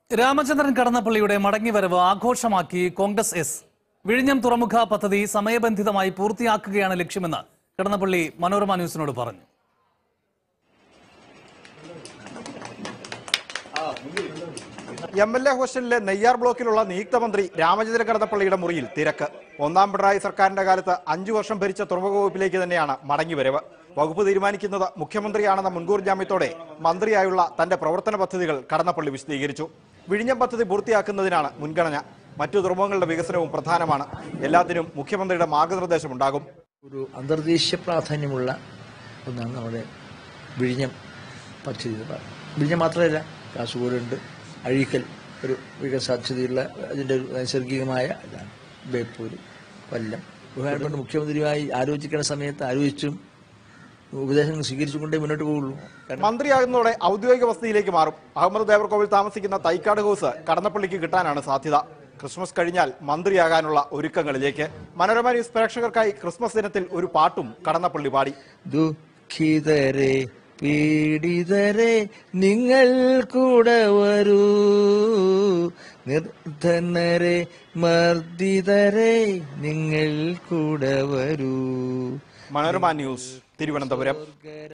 രാമചന്ദ്രൻ കടന്നപ്പള്ളിയുടെ മടങ്ങിവരവ് ആഘോഷമാക്കി കോൺഗ്രസ് എസ് വിഴിഞ്ഞം തുറമുഖ പദ്ധതി സമയബന്ധിതമായി പൂർത്തിയാക്കുകയാണ് ലക്ഷ്യമെന്ന് കടന്നപ്പള്ളി മനോരമ ന്യൂസിനോട് പറഞ്ഞു എം എൽ എ ഹോസ്റ്റലിലെ നെയ്യാർ ബ്ലോക്കിലുള്ള നിയുക്ത മന്ത്രി രാമചന്ദ്ര കടന്നപ്പള്ളിയുടെ മുറിയിൽ തിരക്ക് ഒന്നാം പിണറായി സർക്കാരിന്റെ കാലത്ത് അഞ്ചു വർഷം ഭരിച്ച തുറമുഖ വകുപ്പിലേക്ക് തന്നെയാണ് മടങ്ങിവരവ് വകുപ്പ് തീരുമാനിക്കുന്നത് മുഖ്യമന്ത്രിയാണെന്ന മുൻകൂർ ജാമ്യത്തോടെ മന്ത്രിയായുള്ള തന്റെ പ്രവർത്തന പദ്ധതികൾ കടന്നപ്പള്ളി വിശദീകരിച്ചു വിഴിഞ്ഞം പദ്ധതി പൂർത്തിയാക്കുന്നതിനാണ് മുൻഗണന മറ്റു തുറമുഖങ്ങളുടെ വികസനവും പ്രധാനമാണ് എല്ലാത്തിനും മുഖ്യമന്ത്രിയുടെ മാർഗനിർദ്ദേശമുണ്ടാകും ഒരു അന്തർദേശീയ പ്രാധാന്യമുള്ള ഒന്നാണ് നമ്മുടെ വിഴിഞ്ഞം പദ്ധതി എന്ന് പറയുന്നത് വിഴിഞ്ഞം മാത്രമല്ല കാസർഗോഡുണ്ട് അഴീക്കൽ ഒരു വികസന സാധ്യതയുള്ള അതിൻ്റെ ഒരു നൈസർഗികമായ ഇതാണ് ബേപ്പൂര് കൊല്ലം ബഹുമാനപ്പെട്ട മുഖ്യമന്ത്രിയുമായി ആലോചിക്കുന്ന സമയത്ത് ആലോചിച്ചും ഉപദേശങ്ങൾ സ്വീകരിച്ചുകൊണ്ടേ മുന്നോട്ട് പോകുള്ളൂ കാരണം മന്ത്രിയാകുന്നതോടെ ഔദ്യോഗിക വസതിയിലേക്ക് മാറും അഹമ്മദ് ദേവർകോവിൽ താമസിക്കുന്ന തൈക്കാട് ഹൗസ് കടന്നപ്പള്ളിക്ക് കിട്ടാനാണ് സാധ്യത ക്രിസ്മസ് കഴിഞ്ഞാൽ മന്ത്രിയാകാനുള്ള ഒരുക്കങ്ങളിലേക്ക് മനോരമ ന്യൂസ് പ്രേക്ഷകർക്കായി ക്രിസ്മസ് ദിനത്തിൽ ഒരു പാട്ടും കടന്നപ്പള്ളി പാടി ദുഃഖിതരെ പീഡിതരെ നിങ്ങൾ കൂടെ വരൂ നിർധനരെ മർദ്ദിതരെ നിങ്ങൾ കൂടെ വരൂ മനോരമ ന്യൂസ് തിരുവനന്തപുരം